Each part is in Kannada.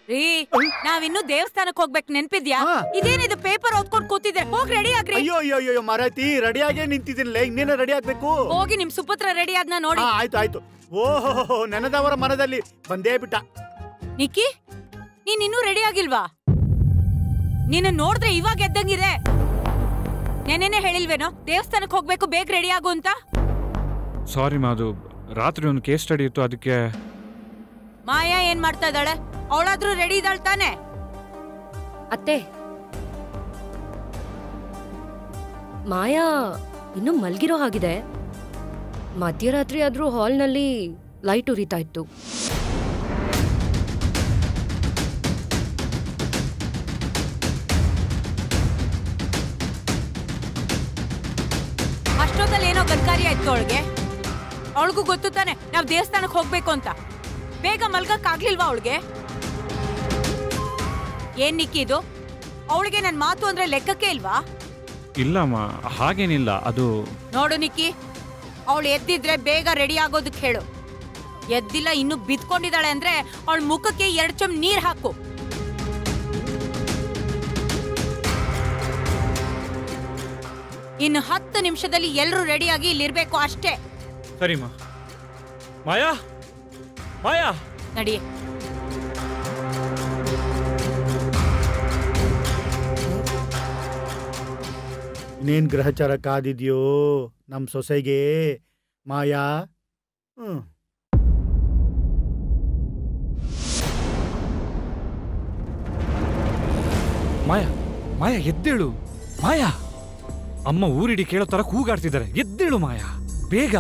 ರೀ ನಾವಿನ್ನು ದೇವಸ್ಥಾನಕ್ ಹೋಗ್ಬೇಕು ನೆನ್ಪಿದ್ಯಾ ಹಾ. ಇದೇನಿದು ಪೇಪರ್ ಓದ್ಕೊಂಡ್ ಕೂತಿದ್ರೆ ಹೋಗ್ ರೆಡಿ ಆಗ್ರಿ ಅಯ್ಯೋ ಅಯ್ಯೋ ಅಯ್ಯೋ ಮಾರಾಯ್ತಿ ರೆಡಿಯಾಗೇ ನಿಂತಿದ್ದೀನಿಲ್ಲ ಇನ್ನೇನ ರೆಡಿ ಆಗ್ಬೇಕು ಹೋಗಿ ನಿಮ್ ಸುಪುತ್ರ ರೆಡಿ ಆದ್ನ ನೋಡಿ ಹಾ ಆಯ್ತು ಆಯ್ತು ಓಹೋ ನೆನದವರ ಮನದಲ್ಲಿ ಬಂದೇ ಬಿಟ್ಟ ನಿಕ್ಕಿ ನೀನ್ ಇನ್ನೂ ರೆಡಿ ಆಗಿಲ್ವಾ ನಿನ್ನ ನೋಡಿದ್ರೆ ಇವಾಗ ಎದ್ದಂಗಿದೆ ನೆನೆನೆ ಹೇಳಿಲ್ವೇನೋ ದೇವಸ್ಥಾನಕ್ ಹೋಗ್ಬೇಕು ಬೇಗ ರೆಡಿ ಆಗು ಅಂತ ಸಾರಿ ಮಾದು ರಾತ್ರಿ ಒಂದು ಕೇಸ್ ಸ್ಟಡಿ ಇತ್ತು ಅದಕ್ಕೆ ಮಾಯಾ ಏನ್ ಮಾಡ್ತಾ ಇದ್ದಾಳೆ ಅವಳಾದ್ರೂ ರೆಡಿ ಇದ್ದಾಳ್ ತಾನೆ ಅತ್ತೆ ಮಾಯಾ ಇನ್ನೂ ಮಲ್ಗಿರೋ ಹಾಗಿದೆ ಮಧ್ಯರಾತ್ರಿ ಆದ್ರೂ ಹಾಲ್ನಲ್ಲಿ ಲೈಟ್ ಉರಿತಾ ಇತ್ತು ಅಷ್ಟೊತ್ತಲ್ಲಿ ಏನೋ ಗನ್ಕಾರಿ ಆಯ್ತು ಅವಳಿಗೆ ಅವಳಿಗೂ ಗೊತ್ತು ತಾನೆ ನಾವ್ ದೇವಸ್ಥಾನಕ್ ಹೋಗ್ಬೇಕು ಅಂತ ಬೇಗ ಮಲ್ಗಕ್ ಆಗ್ಲಿಲ್ವಾ ಅವಳಿಗೆ ಏನ್ ನಿಕ್ಕಿ ಇದು ಅವಳಿಗೆ ನನ್ ಮಾತು ಅಂದ್ರೆ ಲೆಕ್ಕಕ್ಕೆ ಇಲ್ವಾ ಇಲ್ಲಮ್ಮ ಹಾಗೇನಿಲ್ಲ ಅದು ನೋಡು ನಿಕ್ಕಿ ಅವಳು ಎದ್ದಿದ್ರೆ ಬೇಗ ರೆಡಿ ಆಗೋದಕ್ಕೆ ಹೇಳು ಎದ್ದಿಲ್ಲ ಇನ್ನು ಬಿದ್ಕೊಂಡಿದ್ದಾಳೆ ಅಂದ್ರೆ ಅವಳ ಮುಖಕ್ಕೆ ಎರಡ್ ಚಮ್ ನೀರ್ ಹಾಕು ಇನ್ನು ಹತ್ತು ನಿಮಿಷದಲ್ಲಿ ಎಲ್ಲರೂ ರೆಡಿಯಾಗಿ ಇಲ್ಲಿರ್ಬೇಕು ಅಷ್ಟೇ ಸರಿಮ್ಮ ಮಾಯಾ ಮಾಯಾ ನಡಿ ಇನ್ನೇನ್ ಗ್ರಹಚಾರ ಕಾದಿದ್ಯೋ ನಮ್ ಸೊಸೆಗೆ ಮಾಯಾ ಹ್ಮ್ ಮಾಯಾ ಮಾಯಾ ಎದ್ದೇಳು ಮಾಯಾ ಅಮ್ಮ ಊರಿಡಿ ಕೇಳೋ ತರ ಕೂಗಾಡ್ತಿದ್ದಾರೆ ಎದ್ದೇಳು ಮಾಯಾ ಬೇಗ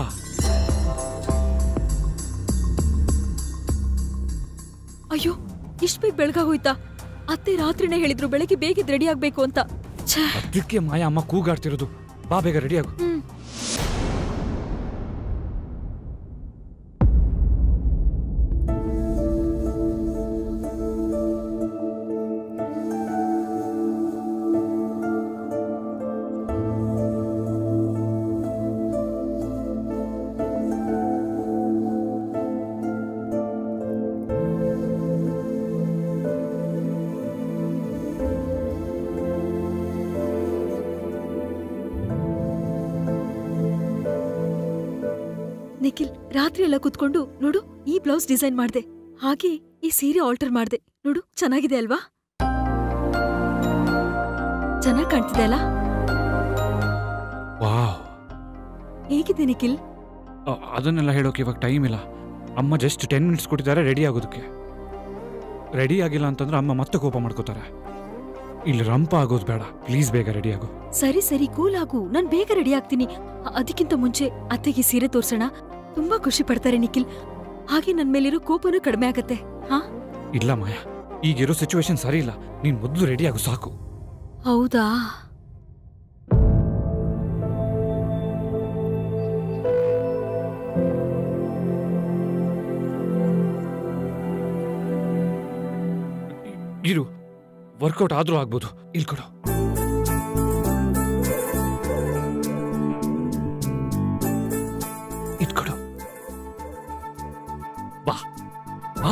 ಅಯ್ಯೋ ಇಷ್ಟ ಬೇಗ ಬೆಳಗಾಗೋಯ್ತಾ ಅತ್ತೆ ರಾತ್ರಿನೇ ಹೇಳಿದ್ರು ಬೆಳಗ್ಗೆ ಬೇಗ ರೆಡಿ ಆಗ್ಬೇಕು ಅಂತ ಛೇ ಅದಕ್ಕೆ ಮಾಯಾ ಅಮ್ಮ ಕೂಗಾಡ್ತಿರೋದು ಬಾ ಬೇಗ ರೆಡಿ ಆಗು ಹ್ಮ್ ನಿಖಿಲ್ ರಾತ್ರಿ ಎಲ್ಲ ಕುತ್ಕೊಂಡು ನೋಡು ಈ ಬ್ಲೌಸ್ ಡಿಸೈನ್ ಮಾಡ್ದೆ ಹಾಗೆ ಈ ಸೀರೆ ಆಲ್ಟರ್ ಮಾಡ್ದೆ ನೋಡು ಚೆನ್ನಾಗಿದೆ ಅಲ್ವಾ ಚೆನ್ನಾಗ್ ಕಾಣ್ತಿದೆ ಅಲ್ಲ ವಾವ್ ಹೇಗಿದೆ ನಿಖಿಲ್ ಅ- ಅದನ್ನೆಲ್ಲ ಹೇಳೋಕೆ ಇವಾಗ ಟೈಮ್ ಇಲ್ಲ ಅಮ್ಮ ಜಸ್ಟ್ ಟೆನ್ ಮಿನಿಟ್ಸ್ ಕೊಟ್ಟಿದ್ದಾರೆ ರೆಡಿ ಆಗೋದಕ್ಕೆ ರೆಡಿ ಆಗಿಲ್ಲ ಅಂತಂದ್ರೆ ಅಮ್ಮ ಮತ್ತೆ ಕೋಪ ಮಾಡ್ಕೋತಾರೆ ಇಲ್ಲಿ ರಂಪ ಆಗೋದು ಬೇಡ ಪ್ಲೀಸ್ ಬೇಗ ರೆಡಿ ಆಗು ಸರಿ ಸರಿ ಕೂಲ್ ಆಗು ನಾನ್ ಬೇಗ ರೆಡಿ ಆಗ್ತೀನಿ ಅ- ಅದಕ್ಕಿಂತ ಮುಂಚೆ ಅತ್ತೆಗೆ ಸೀರೆ ತೋರ್ಸೋಣ ತುಂಬಾ ಖುಷಿ ಪಡ್ತಾರೆ ನಿಖಿಲ್ ಹಾಗೆ ನನ್ ಮೇಲಿರೋ ಕೋಪನೂ ಕಡಿಮೆ ಆಗತ್ತೆ ಹಾ ಇಲ್ಲ ಮಾಯಾ ಈಗಿರೋ ಸಿಚುವೇಶನ್ ಸರಿ ಇಲ್ಲ ನೀನ್ ಮೊದಲು ರೆಡಿ ಆಗು ಸಾಕು ಹೌದಾ ಇರು ವರ್ಕೌಟ್ ಆದ್ರೂ ಆಗ್ಬೋದು ಇಲ್ಲಿ ಕೊಡು ಇದ್ ಕೊಡು ಬಾ ಬಾ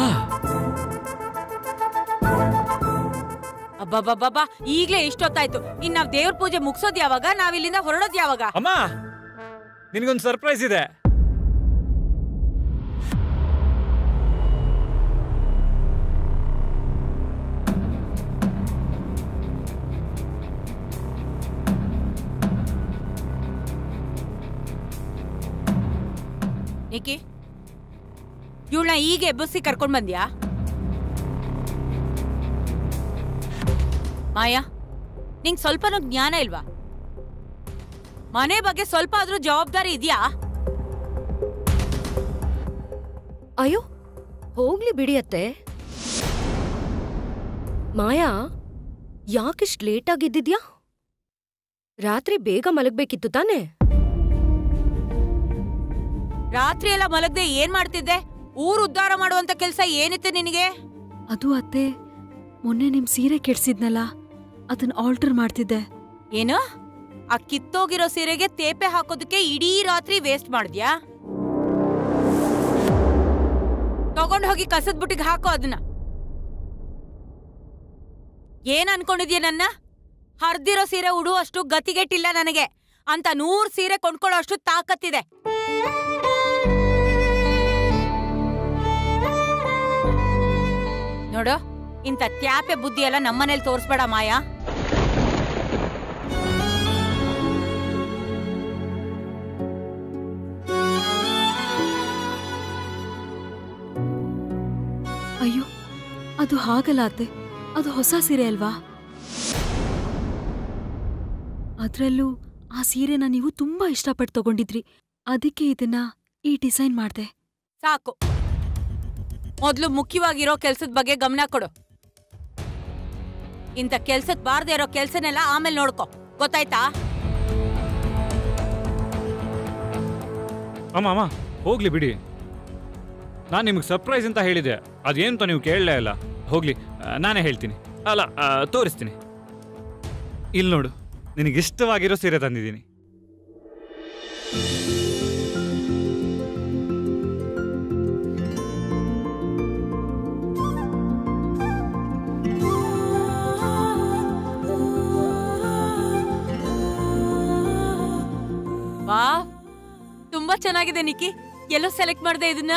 ಅಬ್ಬಬ್ಬಬ್ಬಾ ಈಗ್ಲೇ ಇಷ್ಟೊತ್ತಾಯ್ತು ಇನ್ ನಾವ್ ದೇವ್ರ ಪೂಜೆ ಮುಗ್ಸೋದ್ ಯಾವಾಗ ನಾವ್ ಇಲ್ಲಿಂದ ಹೊರಡೋದ್ ಯಾವಾಗ ಅಮ್ಮ ನಿನಗೊಂದು ಸರ್ಪ್ರೈಸ್ ಇದೆ ನಿಕ್ಕಿ ಇವಳನ್ನ ಈಗ ಎಬ್ಬಸಿ ಕರ್ಕೊಂಡ್ ಬಂದ್ಯಾ ಮಾಯಾ ನಿಂಗ್ ಸ್ವಲ್ಪನೂ ಜ್ಞಾನ ಇಲ್ವಾ ಮನೆ ಬಗ್ಗೆ ಸ್ವಲ್ಪ ಆದ್ರೂ ಜವಾಬ್ದಾರಿ ಇದೆಯಾ ಅಯ್ಯೋ ಹೋಗ್ಲಿ ಬಿಡಿ ಅತ್ತೆ ಮಾಯಾ ಯಾಕಿಷ್ಟ್ ಲೇಟ್ ಆಗಿದ್ದಿದ್ಯಾ ರಾತ್ರಿ ಬೇಗ ಮಲಗ್ಬೇಕಿತ್ತು ತಾನೇ ರಾತ್ರಿ ಎಲ್ಲ ಮಲಗದೆ ಏನ್ ಮಾಡ್ತಿದ್ದೆ ಊರ್ ಉದ್ಧಾರ ಮಾಡುವಂತ ಕೆಲ್ಸ ಏನಿತ್ತು ನಿನಗೆ ಅದು ಅತ್ತೆ ಮೊನ್ನೆ ನಿಮ್ ಸೀರೆ ಕೆಡ್ಸಿದ್ನಲ್ಲ ಅದನ್ನ ಆಲ್ಟರ್ ಮಾಡ್ತಿದ್ದೆ ಏನು ಆ ಕಿತ್ತೋಗಿರೋ ಸೀರೆಗೆ ತೇಪೆ ಹಾಕೋದಕ್ಕೆ ಇಡೀ ರಾತ್ರಿ ವೇಸ್ಟ್ ಮಾಡಿದ್ಯಾ ತಗೊಂಡ್ ಹೋಗಿ ಕಸದ ಬುಟ್ಟಿಗೆ ಹಾಕೋ ಅದನ್ನ ಏನ್ ಅನ್ಕೊಂಡಿದ್ಯ ನನ್ನ ಹರ್ದಿರೋ ಸೀರೆ ಉಡುವಷ್ಟು ಗತಿಗೆಟ್ಟಿಲ್ಲ ನನಗೆ ಅಂತ ನೂರ್ ಸೀರೆ ಕೊಂಡ್ಕೊಳ್ಳೋ ಅಷ್ಟು ತಾಕತ್ತಿದೆ ನೋಡು ಇಂಥ ತ್ಯಾಪೆ ಬುದ್ಧಿ ಎಲ್ಲ ನಮ್ಮನೇಲಿ ತೋರಿಸ್ಬೇಡ ಮಾಯಾ ಅಯ್ಯೋ ಅದು ಹಾಗಲ್ಲ ಅತ್ತೆ ಅದು ಹೊಸ ಸೀರೆ ಅಲ್ವಾ ಅದ್ರಲ್ಲೂ ಆ ಸೀರೆನ ನೀವು ತುಂಬಾ ಇಷ್ಟಪಟ್ಟು ತಗೊಂಡಿದ್ರಿ ಅದಕ್ಕೆ ಇದನ್ನ ಈ ಡಿಸೈನ್ ಮಾಡ್ದೆ ಸಾಕು ಮೊದ್ಲು ಮುಖ್ಯವಾಗಿರೋ ಕೆಲ್ಸದ ಬಗ್ಗೆ ಗಮನ ಕೊಡು ಇಂಥ ಕೆಲ್ಸಕ್ ಬಾರ್ದೇ ಇರೋ ಕೆಲ್ಸನೆಲ್ಲ ಆಮೇಲೆ ನೋಡ್ಕೊ ಗೊತ್ತಾಯ್ತಾ ಅಮ್ಮ ಅಮ್ಮ ಹೋಗ್ಲಿ ಬಿಡಿ ನಾನು ನಿಮಗೆ ಸರ್ಪ್ರೈಸ್ ಅಂತ ಹೇಳಿದೆ ಅದೇನು ಅಂತ ನೀವು ಕೇಳಲೇ ಇಲ್ಲ ಹೋಗ್ಲಿ ಆ, ನಾನೇ ಹೇಳ್ತೀನಿ ಅಲ್ಲ ಆ, ತೋರಿಸ್ತೀನಿ ಇಲ್ಲಿ ನೋಡು ನಿನಗೆ ಇಷ್ಟವಾಗಿರೋ ಸೀರೆ ತಂದಿದ್ದೀನಿ ವಾ ತುಂಬಾ ಚೆನ್ನಾಗಿದೆ ನಿಕ್ಕಿ ಎಲ್ಲೋ ಸೆಲೆಕ್ಟ್ ಮಾಡ್ದೆ ಇದನ್ನ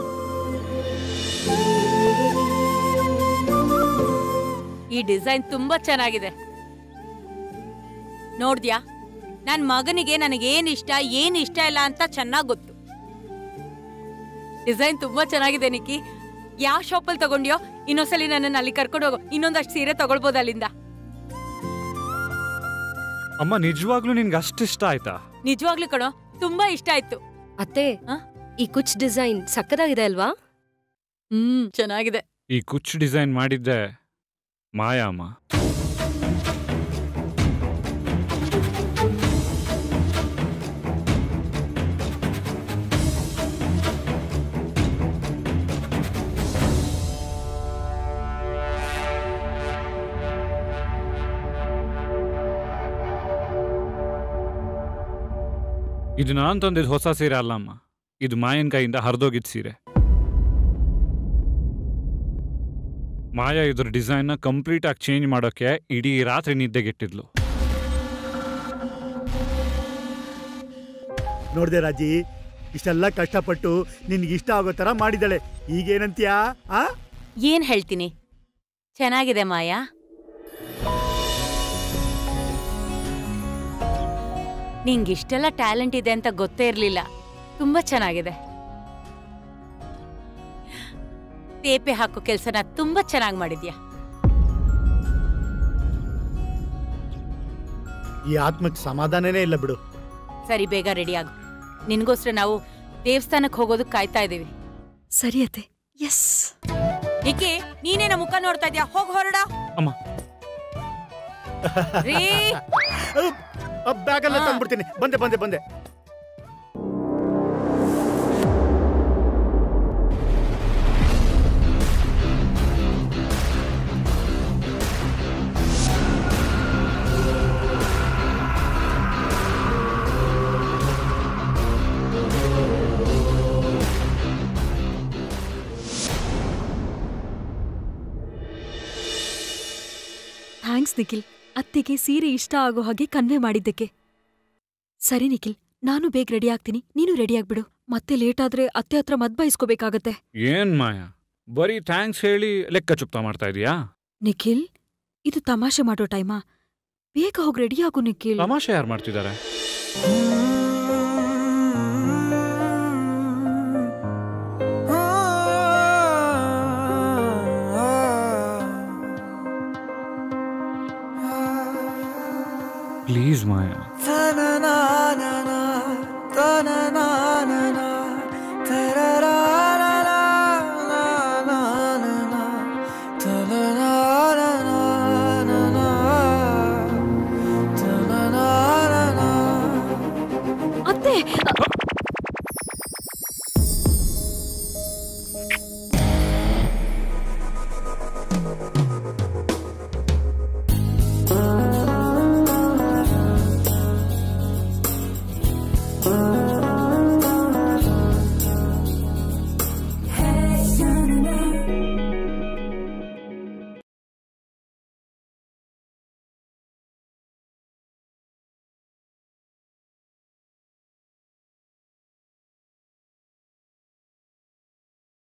ಈ ಡಿಸೈನ್ ತುಂಬಾ ಚೆನ್ನಾಗಿದೆ ನೋಡ್ದ್ಯಾ ನನ್ ಮಗನಿಗೆ ನನಗೇನ್ ಇಷ್ಟ ಏನ್ ಇಷ್ಟ ಇಲ್ಲ ಅಂತ ಚೆನ್ನಾಗ್ ಗೊತ್ತು ಡಿಸೈನ್ ತುಂಬಾ ಚೆನ್ನಾಗಿದೆ ನಿಕ್ಕಿ ಯಾವ ಶಾಪಲ್ಲಿ ತಗೊಂಡ್ಯೋ ಇನ್ನೊಂದ್ಸಲಿ ನನ್ನನ್ನು ಅಲ್ಲಿ ಕರ್ಕೊಂಡು ಹೋಗೋ ಇನ್ನೊಂದಷ್ಟು ಸೀರೆ ತಗೊಳ್ಬೋದು ಅಲ್ಲಿಂದ ಅಮ್ಮ ನಿಜವಾಗ್ಲೂ ನಿನ್ಗೆ ಅಷ್ಟು ಇಷ್ಟ ಆಯ್ತಾ ನಿಜವಾಗ್ಲೂ ಕಣೋ ತುಂಬಾ ಇಷ್ಟ ಆಯ್ತು ಅತ್ತೆ ಆ? ಈ ಕುಚ್ ಡಿಸೈನ್ ಸಕ್ಕದಾಗಿದೆ ಅಲ್ವಾ ಹ್ಮ್ ಚೆನ್ನಾಗಿದೆ ಈ ಕುಚ್ ಡಿಸೈನ್ ಮಾಡಿದ್ದೆ ಮಾಯಾ ಅಮ್ಮ ಇದು ನಾನು ತಂದಿದ್ದು ಹೊಸ ಸೀರೆ ಅಲ್ಲ ಅಮ್ಮ ಇದು ಮಾಯನ್ ಕೈಯಿಂದ ಹರಿದೋಗಿದ್ದ ಸೀರೆ ಮಾಯಾ ಇದ್ರ ಡಿಸೈನ್ನ ಕಂಪ್ಲೀಟ್ ಆಗಿ ಚೇಂಜ್ ಮಾಡೋಕೆ ಇಡೀ ರಾತ್ರಿ ನಿದ್ದೆಗೆಟ್ಟಿದ್ಲು ನೋಡ್ದೆ ರಾಜಿ ಇಷ್ಟೆಲ್ಲ ಕಷ್ಟಪಟ್ಟು ನಿನ್ಗೆ ಇಷ್ಟ ಆಗೋ ತರ ಮಾಡಿದಾಳೆ ಈಗೇನಂತೀಯಾ ಆ ಏನ್ ಹೇಳ್ತೀನಿ ಚೆನ್ನಾಗಿದೆ ಮಾಯಾ ನಿಂಗಿಷ್ಟೆಲ್ಲ ಟ್ಯಾಲೆಂಟ್ ಇದೆ ಅಂತ ಗೊತ್ತೇ ಇರ್ಲಿಲ್ಲ ತುಂಬಾ ಚೆನ್ನಾಗಿದೆ ತೇಪೆ ಹಾಕೋ ಕೆಲ್ಸನ ತುಂಬಾ ಚೆನ್ನಾಗಿ ಮಾಡಿದ್ಯಾ ಈ ಆತ್ಮಕ್ಕೆ ಸಮಾಧಾನನೇ ಇಲ್ಲ ಬಿಡು ಸರಿ ಬೇಗ ರೆಡಿ ಆಗು ನಿನ್ಗೋಸ್ಕರ ನಾವು ದೇವಸ್ಥಾನಕ್ಕೆ ಹೋಗೋದಕ್ಕೆ ಕಾಯ್ತಾ ಇದೀವಿ ಸರಿ ಅತ್ತೆ ಎಸ್ ನಿಕ್ಕಿ ನೀನೇನ ಮುಖ ನೋಡ್ತಾ ಇದ್ಯಾ ಹೋಗ್ ಹೊರಡ ಅಮ್ಮ ರೀ ಬ್ಯಾಗಲ್ಲ ಹಾ. ತಂದ್ಬಿಡ್ತೀನಿ ಬಂದೆ ಬಂದೆ ಬಂದೆ ಥ್ಯಾಂಕ್ಸ್ ನಿಖಿಲ್ ಅತ್ತೆಗೆ ಸೀರೆ ಇಷ್ಟ ಆಗೋ ಹಾಗೆ ಕನ್ವೆ ಮಾಡಿದ್ದಕ್ಕೆ ಸರಿ ನಿಖಿಲ್ ನಾನು ಬೇಗ ರೆಡಿ ಆಗ್ತೀನಿ ನೀನು ರೆಡಿ ಆಗ್ಬಿಡು ಮತ್ತೆ ಲೇಟ್ ಆದ್ರೆ ಅತ್ತೆ ಹತ್ರ ಮದ್ಬಾಯಿಸ್ಕೋಬೇಕಾಗತ್ತೆ ಏನ್ ಮಾಯಾ ಬರೀ ಥ್ಯಾಂಕ್ಸ್ ಹೇಳಿ ಲೆಕ್ಕ ಚುಪ್ತಾ ಮಾಡ್ತಾ ಇದೀಯಾ ನಿಖಿಲ್ ಇದು ತಮಾಷೆ ಮಾಡೋ ಟೈಮಾ ಬೇಗ ಹೋಗಿ ರೆಡಿ ಆಗು ನಿಖಿಲ್ ತಮಾಷೆ ಯಾರು ಮಾಡ್ತಿದ್ದಾರೆ ಪ್ಲೀಸ್ ಮಾಯಾ